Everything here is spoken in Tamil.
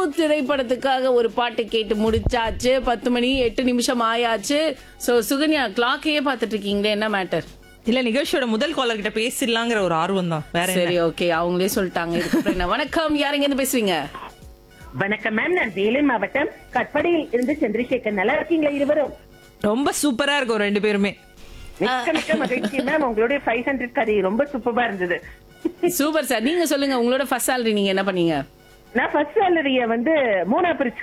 திரைப்படத்துக்காக ஒரு பாட்டு கேட்டு முடிச்சாச்சு பத்து மணி எட்டு நிமிஷம் ஆயாச்சு சோ சுகன்யா கிளாக்கையே பார்த்துட்டு இருக்கீங்களே என்ன மேட்டர் இல்ல நிகழ்ச்சியோட முதல் காலர் கிட்ட பேசிடலாங்கிற ஒரு ஆர்வம் தான் வேற என்ன? சரி ஓகே அவங்களே சொல்லிட்டாங்க இதுக்கப்புறம் என்ன வணக்கம் யாருங்க இருந்து பேசுறீங்க வணக்கம் மேம் நான் வேலூர் மாவட்டம் கட்படியில் இருந்து சந்திரசேகர் நல்லா இருக்கீங்களா இருவரும் ரொம்ப சூப்பரா இருக்கும் ரெண்டு பேருமே மிக்க மிக்க மகிழ்ச்சி மேம் உங்களுடைய ஃபைவ் ஹண்ட்ரட் கதை ரொம்ப சூப்பரா இருந்தது சூப்பர் சார் நீங்க சொல்லுங்க உங்களோட ஃபர்ஸ்ட் salary நீங்க என்ன பண்ணீங்க நான் ஃபர்ஸ்ட் சேலரிய வந்து மூணா பிரிச்சு